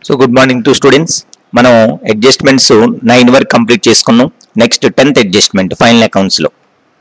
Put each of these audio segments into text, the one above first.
so good morning to students మనం adjustments nine వరకు complete చేసుకున్నాం next tenth adjustment final accounts లో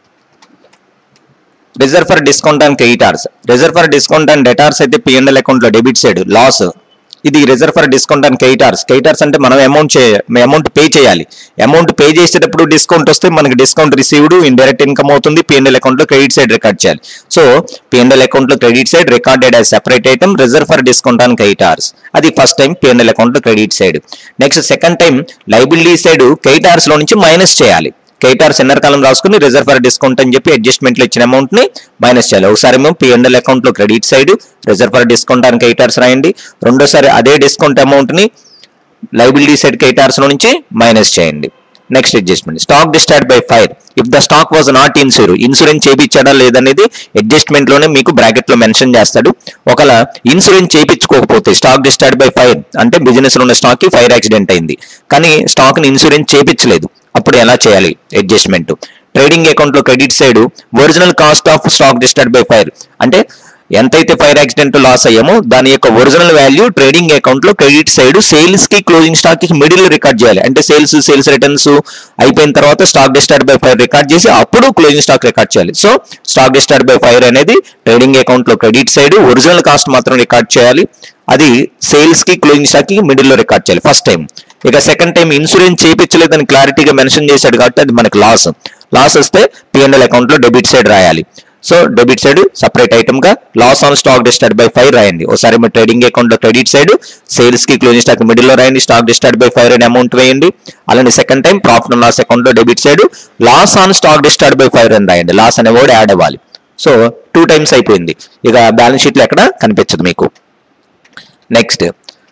reserve for discount and creditors reserve for discount and debtors అయితే PNL account లో debit side loss ఇది reserve for discount and creditors creditors అంటే మనం amount amount pay చేయాలి amount pay చేసేటప్పుడు discount వస్తే మనకి డిస్కౌంట్ రిసీవ్డ్ ఇండైరెక్ట్ ఇన్కమ్ అవుతుంది పిఎన్ఎల్ అకౌంట్ లో క్రెడిట్ సైడ్ రికార్డ్ చేయాలి సో పిఎన్ఎల్ అకౌంట్ లో credit side recorded as separate item reserve for discount and creditors అది ఫస్ట్ టైం పిఎన్ఎల్ అకౌంట్ లో credit side next second time liability side creditors లో నుంచి minus చేయాలి కేటార్స్ inner కాలం రాసుకుని reserve for discount అని చెప్పి adjustment లో ఇచ్చిన అమౌంట్ ని మైనస్ చేయాలి ఒకసారి మేము పిఎన్ఎల్ అకౌంట్ లో credit side reserve for discount అని కేటార్స్ రాయండి రెండోసారి అదే డిస్కౌంట్ అమౌంట్ ని లైబిలిటీ సైడ్ కేటార్స్ లో నుంచి మైనస్ చేయండి next adjustment stock destroyed by fire if the stock was not insure insurance చేయించాడా లేదనేది అడ్జస్ట్మెంట్ లోనే మీకు బ్రాకెట్ లో మెన్షన్ చేస్తాడు ఒకవేళ ఇన్సూరెన్స్ చేయించుకోకపోతే స్టాక్ డిస్టార్డ్ బై ఫైర్ అంటే బిజినెస్ లో ఉన్న స్టాక్ కి ఫైర్ యాక్సిడెంట్ అయింది కానీ స్టాక్ ని ఇన్సూరెన్స్ చేయించలేదు అప్పుడు ఎలా చేయాలి అడ్జస్ట్మెంట్ ట్రేడింగ్ అకౌంట్ లో credit side original cost of stock destroyed by fire అంటే ఎంతైతే ఫైర్ యాక్సిడెంట్ లాస్ అయ్యామో దాని యొక్క ఒరిజినల్ వాల్యూ ట్రేడింగ్ అకౌంట్ లో క్రెడిట్ సైడ్ సేల్స్ కి క్లోజింగ్ స్టాక్ కి మిడిల్ రికార్డ్ చేయాలి అంటే సేల్స్ సేల్స్ రిటర్న్స్ అయిపోయిన తర్వాత stock destroyed by fire record చేసి అప్పుడు క్లోజింగ్ స్టాక్ రికార్డ్ చేయాలి so stock destroyed by fire అనేది ట్రేడింగ్ అకౌంట్ లో క్రెడిట్ సైడ్ ఒరిజినల్ కాస్ట్ మాత్రం రికార్డ్ చేయాలి అది సేల్స్ కి క్లోజింగ్ స్టాక్ కి మిడిల్ లో రికార్డ్ చేయాలి ఫస్ట్ టైం ఇక సెకండ్ టైం ఇన్సూరెన్స్ చేయించలేదని క్లారిటీగా మెన్షన్ చేశాడు కాబట్టి అది మనకి లాస్ లాస్ వస్తే పిఎన్ఎల్ అకౌంట్ లో డెబిట్ సైడ్ రాయాలి so debit side separate item గా loss on stock destroyed by fire రాయండి ఒకసారి మీ ట్రేడింగ్ అకౌంట్ లో క్రెడిట్ సైడ్ సేల్స్ కి క్లోజింగ్ స్టాక్ మిడిల్ లో రాయండి స్టాక్ డిస్టార్డ్ బై ఫైవ్ అనే అమౌంట్ వేయండి అలానే second time profit and loss account లో debit side loss on stock destroyed by fire అని రాయండి లాస్ అనే వర్డ్ యాడ్ అవ్వాలి సో టూ టైమ్స్ అయిపోయింది ఇక బ్యాలెన్స్ షీట్ లో ఎక్కడ కనిపించదు మీకు next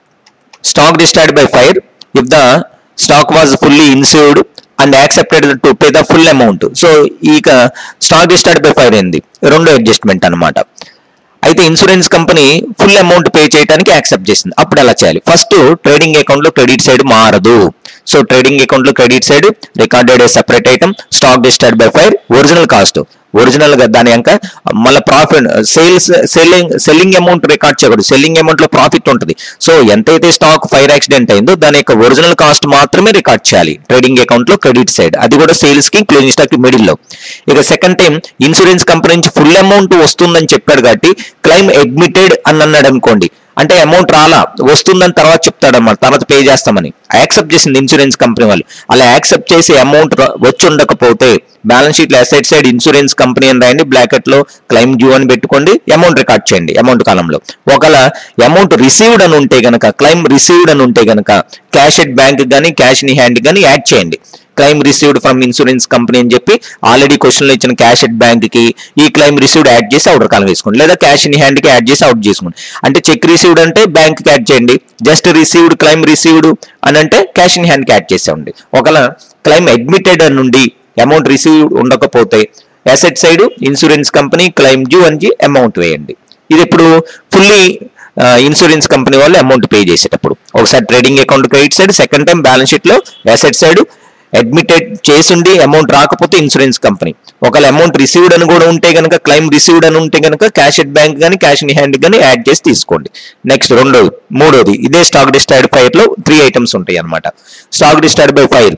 stock discharged by fire if the stock was fully insured and accepted to pay the full amount so ఇక స్టాక్ డిస్టార్డ్ బై ఫైర్ అయింది రెండో అడ్జస్ట్మెంట్ అన్నమాట అయితే insurance company full amount pay చేయడానికి యాక్సెప్ట్ చేసింది అప్పుడు ఎలా చేయాలి ఫస్ట్ ట్రేడింగ్ అకౌంట్ లో క్రెడిట్ సైడ్ మారదు సో ట్రేడింగ్ అకౌంట్ లో credit side recorded separate item stock destroyed by fire original cost original గా దాని యొక్క మళ్ళీ profit sales selling selling amount record చేయకూడదు సెల్లింగ్ అమౌంట్ లో ప్రాఫిట్ ఉంటుంది సో ఎంతైతే స్టాక్ ఫైర్ యాక్సిడెంట్ అయిందో దాని యొక్క ఒరిజినల్ కాస్ట్ మాత్రమే రికార్డ్ చేయాలి ట్రేడింగ్ అకౌంట్ లో క్రెడిట్ సైడ్ అది కూడా సేల్స్ కి క్లోజింగ్ స్టాక్ మిడిల్ లో ఇక సెకండ్ టైం ఇన్సూరెన్స్ కంపెనీ నుంచి ఫుల్ అమౌంట్ వస్తుందని చెప్పాడు కాబట్టి క్లైమ్ అడ్మిటెడ్ అని అన్నాడు అనుకోండి అంటే అమౌంట్ రాలా వస్తుందని తర్వాత చెప్తాడన్నమాట తర్వాత పే చేస్తామని యాక్సెప్ట్ చేసింది ఇన్సూరెన్స్ కంపెనీ వాళ్ళు అలా యాక్సెప్ట్ చేసి అమౌంట్ వచ్చి ఉండకపోతే బ్యాలెన్స్ షీట్ లో అసెట్ సైడ్ ఇన్సూరెన్స్ కంపెనీ అని రాయండి బ్లాకెట్ లో క్లైమ్ డ్యూ అని పెట్టుకోండి అమౌంట్ రికార్డ్ చేయండి అమౌంట్ కాలంలో ఒకవేళ అమౌంట్ రిసీవ్డ్ అని ఉంటే గనక క్లైమ్ రిసీవ్డ్ అని ఉంటే గనక క్యాష్ ఎట్ బ్యాంక్ కానీ క్యాష్ ని హ్యాండ్ కానీ యాడ్ చేయండి claim received from insurance company అని చెప్పి ఆల్రెడీ క్వశ్చన్ లో ఇచ్చిన క్యాష్ ఎట్ బ్యాంక్ కి ఈ క్లైమ్ రిసీవ్డ్ యాడ్ చేసి అవుటర్ కాలం వేసుకోండి లేదా క్యాష్ ఇన్ హ్యాండ్ కి యాడ్ చేసి అవుట్ చేసుకోండి అంటే చెక్ రిసీవ్డ్ అంటే బ్యాంక్ కి యాడ్ చేయండి జస్ట్ రిసీవ్డ్ క్లైమ్ రిసీవ్డ్ అని అంటే క్యాష్ ఇన్ హ్యాండ్ కి యాడ్ చేసేయండి ఒకవేళ క్లైమ్ అడ్మిటెడ్ అని నుండి అమౌంట్ రిసీవ్డ్ ఉండకపోతే asset side insurance company claim due అని అమౌంట్ వేయండి ఇది ఇప్పుడు ఫుల్లీ ఇన్సూరెన్స్ కంపెనీ వాళ్ళు అమౌంట్ పే చేసేటప్పుడు ఒకసారి trading account credit side second time balance sheet లో అసెట్ సైడ్ అడ్మిటెడ్ చేసుండి అమౌంట్ రాకపోతే ఇన్సూరెన్స్ కంపెనీ ఒకవేళ అమౌంట్ రిసీవ్డ్ అని కూడా ఉంటే కనుక క్లైమ్ రిసీవ్డ్ అని ఉంటే కనుక క్యాష్ ఎట్ బ్యాంక్ కానీ క్యాష్ ఇన్ హ్యాండ్ కానీ యాడ్ చేసి తీసుకోండి నెక్స్ట్ రెండోది మూడోది ఇదే స్టాక్ డిస్టైడ్ ఫైర్ లో త్రీ ఐటమ్స్ ఉంటాయి అనమాట stock destroyed by fire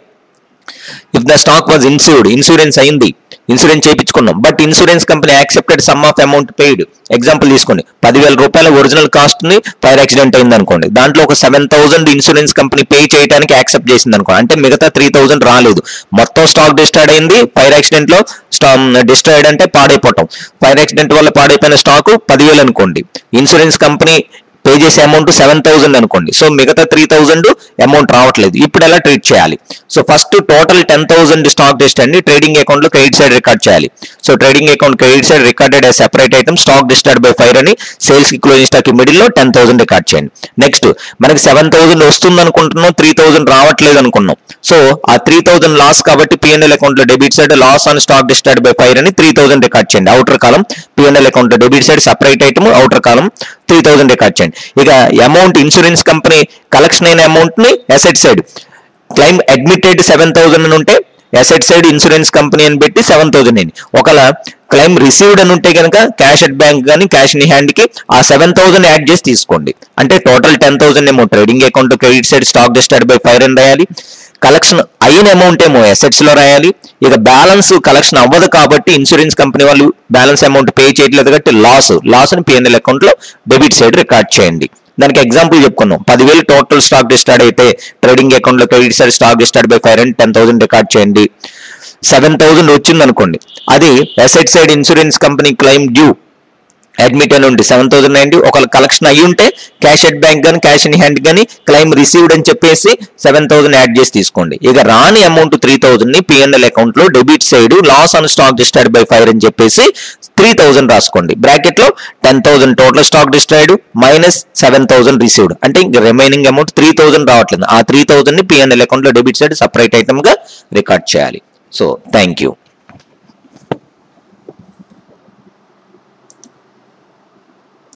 if the stock was insured insurance అయింది ఇన్సూరెన్స్ చేయించుకున్నాం but insurance company accepted some of amount paid example తీసుకోండి పదివేల రూపాయల ఒరిజినల్ కాస్ట్ ని ఫైర్ యాక్సిడెంట్ అయింది అనుకోండి దాంట్లో ఒక seven thousand insurance company pay చేయడానికి యాక్సెప్ట్ చేసింది అనుకోండి అంటే మిగతా త్రీ థౌసండ్ రాలేదు మొత్తం స్టాక్ డిస్టార్డ్ అయింది ఫైర్ యాక్సిడెంట్ లో డిస్ట్రాయిడ్ అంటే పాడైపోవటం ఫైర్ యాక్సిడెంట్ వల్ల పాడైపోయిన స్టాక్ పదివేలు అనుకోండి ఇన్సూరెన్స్ కంపెనీ పే చేసే అమౌంట్ సెవెన్ థౌసండ్ అనుకోండి సో మిగతా త్రీ థౌసండ్ అమౌంట్ రావట్లేదు ఇప్పుడు ఎలా ట్రీట్ చేయాలి so first total ten thousand stock టెస్ట్ అండి ట్రేడింగ్ అకౌంట్ లో క్రెడిట్ సైడ్ రికార్డ్ చేయాలి so trading account credit side recorded separate item stock destroyed by fire అని సేల్స్ కి క్లోజింగ్ స్టాక్ మిడిల్ లో టెన్ థౌసండ్ రికార్డ్ చేయండి next మనకి seven thousand వస్తుంది అనుకుంటున్నాం త్రీ థౌసండ్ రావట్లేదు అనుకున్నాం సో ఆ త్రీ థౌసండ్ లాస్ కాబట్టి పిఎన్ఎల్ అకౌంట్ లో debit side loss on stock destroyed by fire అని త్రీ థౌసండ్ రికార్డ్ చేయండి అవుటర్ కాలం పిఎన్ఎల్ అకౌంట్ లో debit side separate item outer column three thousand record చేయండి ఇక అమౌంట్ ఇన్సూరెన్స్ కంపెనీ కలెక్షన్ అయిన amount ని asset side claim admitted seven thousand అని ఉంటే asset side insurance company అని పెట్టి సెవెన్ థౌసండ్ అయింది ఒకవేళ క్లైమ్ రిసీవ్డ్ అని ఉంటే కనుక క్యాష్ అట్ బ్యాంక్ కానీ క్యాష్ ఇన్ హ్యాండ్ కి ఆ సెవెన్ థౌసండ్ యాడ్ చేసి తీసుకోండి అంటే టోటల్ టెన్ థౌసండ్ ఏమో trading account credit side stock destroyed by fire అని రాయాలి కలెక్షన్ అయిన అమౌంట్ ఏమో అసెట్స్ లో రాయాలి ఇక బ్యాలెన్స్ కలెక్షన్ అవ్వదు కాబట్టి ఇన్సూరెన్స్ కంపెనీ వాళ్ళు బ్యాలెన్స్ అమౌంట్ పే చేయట్లేదు కాబట్టి లాస్ లాస్ ని పిఎన్ఎల్ అకౌంట్ లో డెబిట్ సైడ్ రికార్డ్ చేయండి దానికి ఎగ్జాంపుల్ చెప్పుకున్నాం పదివేలు టోటల్ స్టాక్ డిస్టార్డ్ అయితే ట్రేడింగ్ అకౌంట్ లో credit side stock destroyed by fire and ten thousand record చేయండి సెవెన్ థౌసండ్ వచ్చింది అనుకోండి అది asset side insurance company claim due admit అని ఉండి సెవెన్ థౌసండ్ అయింది ఒకవేళ కలెక్షన్ అయ్యి ఉంటే క్యాష్ అట్ బ్యాంక్ కానీ క్యాష్ ఇన్ హ్యాండ్ కానీ క్లెయిమ్ రిసీవ్డ్ అని చెప్పేసి సెవెన్ థౌసండ్ యాడ్ చేసి తీసుకోండి ఇక రాని అమౌంట్ త్రీ థౌసండ్ ని పిఎన్ఎల్ అకౌంట్ లో debit side loss on stock destroyed by fire అని చెప్పేసి త్రీ థౌసండ్ రాసుకోండి బ్రాకెట్ లో ten thousand total stock destroyed minus seven thousand received అంటే ఇంక రిమైనింగ్ అమౌంట్ త్రీ థౌసండ్ రావట్లేదు ఆ త్రీ థౌసండ్ ని పిఎన్ఎల్ అకౌంట్ లో డెబిట్ సైడ్ సపరేట్ ఐటమ్ గా రికార్డ్ చేయాలి సో థ్యాంక్ యూ